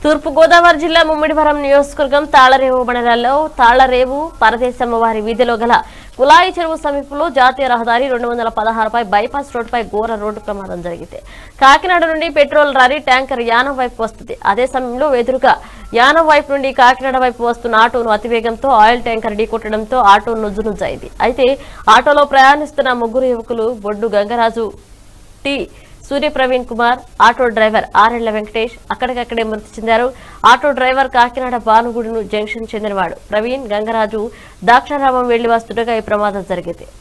తూర్పు గోదావరి జిల్లా ముమ్మిడివరం నియోజకవర్గం తాళరేవు మండలాల్లో తాళరేవు పరదేశమ్మ వారి వీధిలో గల కులాయి చెరువు సమీపంలో జాతీయ రహదారి రెండు వందల పదహారుపై బైపాస్ రోడ్డుపై ఘోర రోడ్డు ప్రమాదం జరిగింది కాకినాడ నుండి పెట్రోల్ లారీ ట్యాంకర్ యానం వైపు వస్తుంది అదే సమయంలో ఎదురుగా యానం వైపు నుండి కాకినాడ వైపు వస్తున్న ఆటోను అతివేగంతో ఆయిల్ ట్యాంకర్ ఢీకొట్టడంతో ఆటో నుజ్జు నుజ్జైంది అయితే ఆటోలో ప్రయాణిస్తున్న ముగ్గురు యువకులు Boddu Gangaraju T Surya Praveen Kumar auto driver ఆర్ఎళ్ల వెంకటేష్ అక్కడికక్కడే మృతి చెందారు ఆటో డ్రైవర్ కాకినాడ భానుగుడును జంక్షన్ చెందినవాడు ప్రవీణ్ గంగరాజు దాక్షారామం వెళ్లి వస్తుండగా ఈ ప్రమాదం జరిగింది